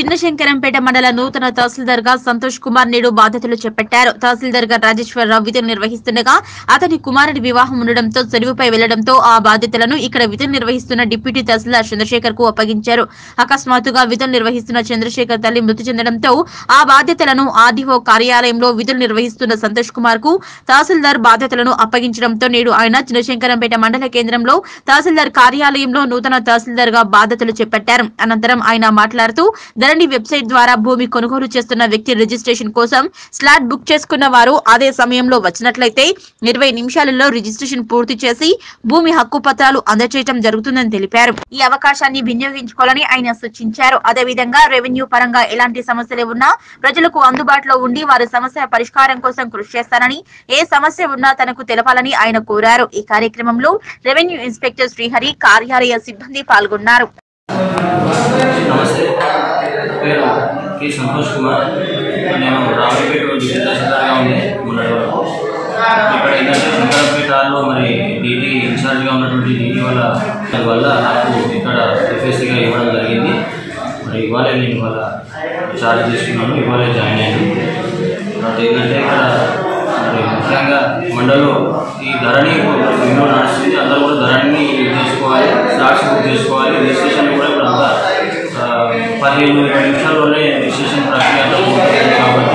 చిన్నశంకరంపేట మండల నూతన తహసీల్దార్ గా సంతోష్ కుమార్ నేడు బాధ్యతలు చేపట్టారు తహసీల్దార్ గా రాజేశ్వరరావు విధులు నిర్వహిస్తుండగా అతని కుమారుడి వివాహం ఉండడంతో సెలవుపై వెళ్లడంతో ఆ బాధ్యతలను ఇక్కడ విధులు నిర్వహిస్తున్న డిప్యూటీ తహసీల్దార్ చంద్రశేఖర్ కు అప్పగించారు అకస్మాత్తుగా విధులు నిర్వహిస్తున్న చంద్రశేఖర్ తల్లి మృతి చెందడంతో ఆ బాధ్యతలను ఆర్డీఓ కార్యాలయంలో విధులు నిర్వహిస్తున్న సంతోష్ కుమార్ కు తహసీల్దార్ బాధ్యతలను అప్పగించడంతో నేడు ఆయన చిన్నశంకరంపేట మండల కేంద్రంలో తహసీల్దార్ కార్యాలయంలో నూతన తహసీల్దార్ గా బాధ్యతలు చేపట్టారు అనంతరం ఆయన మాట్లాడుతూ ధరణి వెబ్సైట్ ద్వారా భూమి కొనుగోలు చేస్తున్న వ్యక్తి రిజిస్ట్రేషన్ కోసం స్లాట్ బుక్ చేసుకున్న వారు అదే సమయంలో వచ్చినట్లయితే ఇరవై నిమిషాలలో రిజిస్ట్రేషన్ పూర్తి చేసి భూమి హక్కు పత్రాలు అందజేయడం జరుగుతుందని తెలిపారు ఈ అవకాశాన్ని వినియోగించుకోవాలని ఆయన సూచించారు అదేవిధంగా రెవెన్యూ పరంగా ఎలాంటి సమస్యలు ఉన్నా ప్రజలకు అందుబాటులో ఉండి వారి సమస్య పరిష్కారం కోసం కృషి చేస్తానని ఏ సమస్య ఉన్నా తనకు తెలపాలని ఆయన కోరారు ఈ కార్యక్రమంలో రెవెన్యూ ఇన్స్పెక్టర్ శ్రీహరి కార్యాలయ సిబ్బంది పాల్గొన్నారు నమస్తే నా పేరు కె సంతోష్ కుమార్ నేను రామపేట డిస్ట్రిక్ట్ తహసీల్దార్గా ఉంది మొన్నటి వరకు ఇక్కడ ఏంటంటే శంకరపేటలో మరి డీటీ ఇన్ఛార్జ్గా ఉన్నటువంటి డీటీ వాళ్ళ వల్ల నాకు ఇక్కడ ఎఫ్ఎస్సీగా ఇవ్వడం జరిగింది మరి ఇవాళ నేను ఇవాళ ఛార్జ్ తీసుకున్నాను ఇవాళ జాయిన్ అయ్యాను తర్వాత ఏంటంటే ఇక్కడ మరి ముఖ్యంగా మండలో ఈ ధరణి ఎన్నో నడుస్తుంది అందరూ కూడా ధరణిని యూజ్ చేసుకోవాలి స్లాట్స్ బుక్ చేసుకోవాలి రిజిస్ట్రేషన్ కూడా ఇప్పుడు అంతా ఆ, పదిహేను ఇరవై నిమిషాల్లోనే రిజిస్ట్రేషన్ ప్రక్రియ అంతా పూర్తవుతుంది కాబట్టి